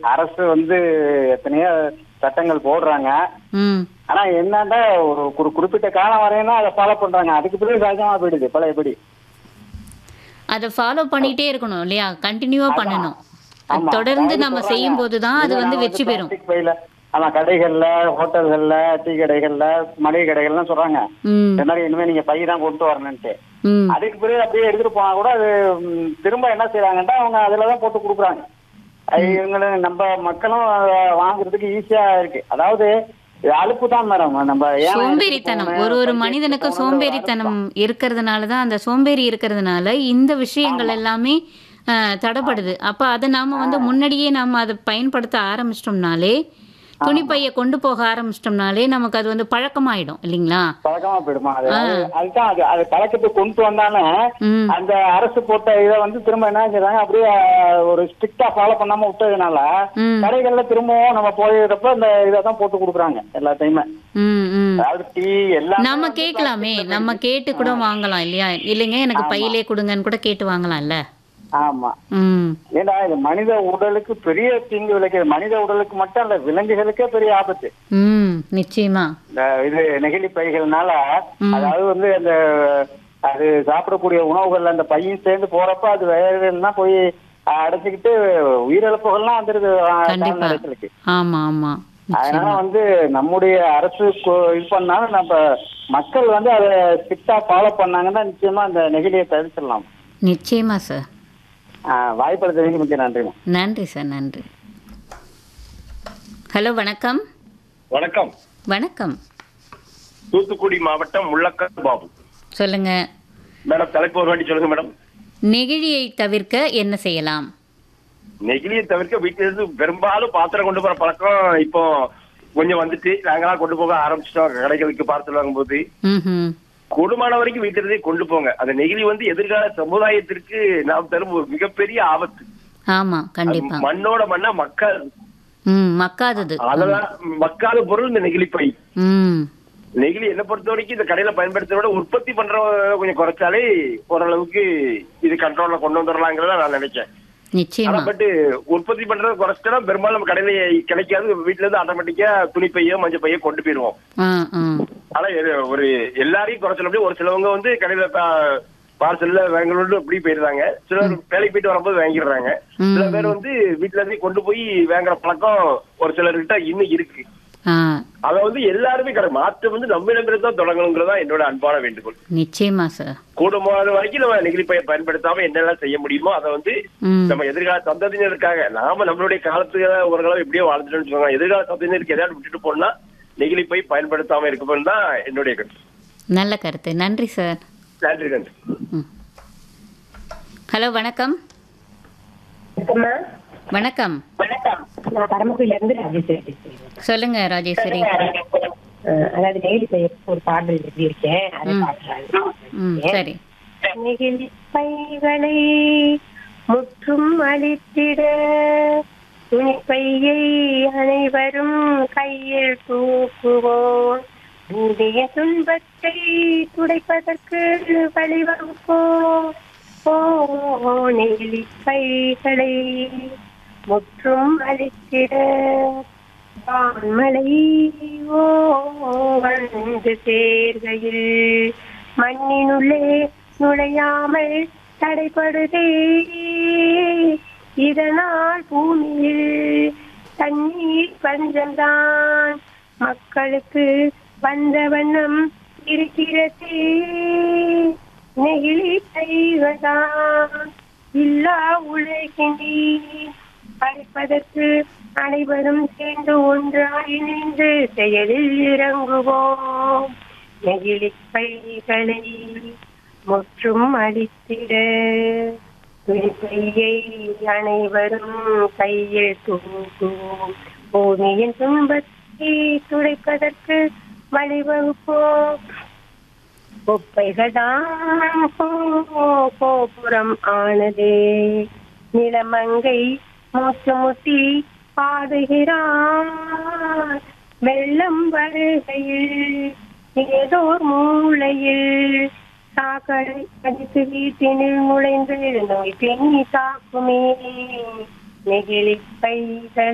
அரசு வந்து எத்தனையோ சட்டங்கள் போடுறாங்க ம் ஆனா என்னன்னா ஒரு ஒரு குறிப்பிட்ட காலம் வரையும் அதை ஃபாலோ பண்றாங்க அதுக்கு பிறகு சகஜமா போயிடுது பழையபடி அதை ஃபாலோ பண்ணிட்டே இருக்கணும் இல்லையா கண்டினியூவா பண்ணணும் அது ஆமா. தொடர்ந்து அதாவது நம்ம சொல்றாங்க, செய்யும் போது தான் அது இதெல்லாம் வந்து வெற்றி பெறும் plastic பையில ஆமா கடைகள்ல ஹோட்டல்கள்ல டீ கடைகள்ல மளிகை கடைகள்லாம் சொல்றாங்க ம் இந்த மாதிரி இனிமே நீங்க பை தான் கொண்டு வரணும்ட்டு ம் அதுக்கு பிறகு அப்படியே எடுத்துட்டு போனா கூட அது ம், திரும்ப என்ன செய்யறாங்கன்னா அவங்க அதுலதான் போட்டு கொடுக்குறாங்க அது இவங்களும் நம்ம மக்களும் அதை வாங்குறதுக்கு ஈஸியா இருக்கு அதாவது இது அலுப்பு தான் மேடம் நம்ம ஏன் சோம்பேறித்தனம் ஒரு ஒரு மனிதனுக்கு சோம்பேறித்தனம் இருக்கிறதுனால தான் அந்த சோம்பேறி இருக்கிறதுனால இந்த விஷயங்கள் எல்லாமே அஹ், தடைப்படுது அப்ப அதை நாம வந்து முன்னாடியே நாம அதை பயன்படுத்த ஆரம்பிச்சிட்டோம்னாலே துணிப்பையை கொண்டு போக ஆரம்பிச்சிட்டோம்னாலே நமக்கு அது வந்து பழக்கமாயிடும் இல்லைங்களா பழக்கமா போயிடுமா அது அது- அதுதான் அது அது பழக்கத்துக்கு கொண்டு வந்தானே ம் அந்த அரசு போட்ட இதை வந்து திரும்ப என்ன செய்றாங்க அப்படியே அஹ், ஒரு ஸ்ட்ரிக்டா ஃபாலோ பண்ணாம விட்டதுனால ம் கடைகள்ல திரும்பவும் நம்ம போயிடுறப்ப இந்த இதை தான் போட்டு கொடுக்குறாங்க எல்லாத்தையுமே ம் ம் அதாவது டீ எல்லாம் நம்ம கேட்கலாமே நம்ம கேட்டு கூட வாங்கலாம் இல்லையா இல்லைங்க எனக்கு பையிலே கொடுங்கன்னு கூட கேட்டு வாங்கலாம்ல ஆமா ம் ஏன்னா இது மனித உடலுக்கு பெரிய தீங்கு விளைக்கிறது மனித உடலுக்கு மட்டும் இல்ல விலங்குகளுக்கே பெரிய ஆபத்து ம் நிச்சயமா இந்த இது நெகிழி பைகள்னால அதாவது வந்து அந்த அது சாப்பிடக்கூடிய உணவுகள்ல அந்த பையும் சேர்ந்து போறப்ப அது வயறுலாம் போய் அடைச்சிக்கிட்டு உயிரிழப்புகள்லாம் வந்துருது அஹ், கண்டிப்பா. கால்நடைகளுக்கு ஆமா ஆமா அதனால வந்து நம்முடைய அரசு கொ- இது பண்ணாலும் நம்ம மக்கள் வந்து அதை ஸ்ட்ரிக்டா ஃபாலோ பண்ணாங்கன்னா நிச்சயமா அந்த நெகிழியை தவிர்த்திடலாம் நிச்சயமா சார் வாய்ப்படுத்துறதுக்கு மிக்க நன்றிமா நன்றி சார் நன்றி ஹலோ வணக்கம் வணக்கம் வணக்கம் தூத்துக்குடி மாவட்டம் முள்ளக்காடு பாபு சொல்லுங்க மேடம் தலைப்பு ஒரு வாட்டி சொல்லுங்க மேடம் நெகிழியை தவிர்க்க என்ன செய்யலாம் நெகிழியை தவிர்க்க வீட்டுல இருந்து பெரும்பாலும் பாத்திரம் கொண்டு போற பழக்கம் இப்போ கொஞ்சம் வந்துட்டு நாங்களாம் கொண்டு போக ஆரம்பிச்சிட்டோம் கடைகளுக்கு பார்சல் வாங்கும்போது ம் கூடுமான வரைக்கும் வீட்டுல இருந்தே கொண்டு போங்க அந்த நெகிழி வந்து எதிர்கால சமுதாயத்திற்கு நாம் தரும் ஒரு மிகப்பெரிய ஆபத்து ஆமா கண்டிப்பா மண்ணோட மண்ணா மக்கள் ம் மக்காதது அதெல்லாம் மக்காத பொருள் இந்த நெகிழி பை ம் நெகிழி என்ன பொறுத்த வரைக்கும் இந்த கடையில பயன்படுத்துறத விட உற்பத்தி பண்றவங்க கொஞ்சம் குறைச்சாலே ஓரளவுக்கு இது கண்ட்ரோல்ல கொண்டு வந்துடலாங்கிறத நான் நினைச்சேன் ஆனா நிச்சயமா பட் உற்பத்தி பண்றத குறைச்சிட்டா பெரும்பாலும் நம்ம கடையில கிடைக்காது வீட்டுல இருந்து ஆட்டோமேட்டிக்கா துணி பையோ மஞ்சள் பையோ கொண்டு போயிருவோம் ஆ ஆ ஆனா இது ஒரு எல்லாரையும் குறைச்சல அப்படியே ஒரு சிலவங்க வந்து கடையில பார்சல்ல வாங்கணும்னு அப்படி போயிடுறாங்க சிலர் வேலைக்கு போயிட்டு வரும்போது வாங்கிடுறாங்க சில பேர் வந்து வீட்டுல இருந்து கொண்டு போய் வாங்குற பழக்கம் ஒரு சிலர்கிட்ட இன்னும் இருக்கு ஆ அத வந்து எல்லாருமே கடை மாற்றம் வந்து நம்மிடமிருந்து தான் தொடங்கணுங்கிறதா என்னோட அன்பான வேண்டுகோள் நிச்சயமா சார் கூடுமான வரைக்கும் நம்ம நெகிழி பையை பயன்படுத்தாம என்னெல்லாம் செய்ய முடியுமோ அதை வந்து ம் நம்ம எதிர்கால சந்ததியினருக்காக நாம நம்மளுடைய காலத்துல ஒரு காலம் எப்படியோ வாழ்ந்துட்டோம்னு சொல்லுவாங்க எதிர்கால சந்ததியினருக்கு எதாவது விட்டுட்டு போனா நெகிழி பை பயன்படுத்தாம இருக்கணும் தான் என்னுடைய கருத்து நல்ல கருத்து நன்றி சார் நன்றி நன்றி ஹலோ வணக்கம் வணக்கம்மா வணக்கம் வணக்கம் நான் பரமக்குடியில இருந்து ராஜேஸ்வரி பேசுறேன் சொல்லுங்க ராஜேஸ்வரி அஹ் அதாவது நெகிழி பையருக்கு ஒரு பாடல் எழுதியிருக்கேன் அதை பாடுறாங்க ம் சரி நெகிழி பைகளை முற்றும் அழித்திட துணிப்பையை அனைவரும் கையில் தூக்குவோம் இந்திய துன்பத்தை துடைப்பதற்கு வழிவகுப்போம் ஓ நெகிழி பைகளை முற்றும் அழித்திட வான்மலை ஓ வந்து சேர்கையில் மண்ணினுள்ளே நுழையாமல் தடைப்படுதே இதனால் பூமியில் தண்ணீர் பஞ்சம்தான் மக்களுக்கு வந்த வண்ணம் இருக்கிறதே நெகிழி செய்வதான் இல்லா உலகினீர் படிப்பதற்கு அனைவரும் சேர்ந்து ஒன்றாய் இணைந்து செயலில் இறங்குவோம் நெகிழி பைகளை முற்றும் அழித்திட துணிப்பையை அனைவரும் கையில் தூக்குவோம் பூமியின் துன்பத்தை துடைப்பதற்கு வழிவகுப்போம் குப்பைகள்தான் கோ- கோபுரம் ஆனதே நிலமங்கை மூச்சு முட்டி பாடுகிறான் வெள்ளம் வருகையில் ஏதோர் மூளையில் சாக்கடை அடித்து வீட்டினில் நுழைந்து நோய் பெண்ணி தாக்குமே நெகிழி பைகள்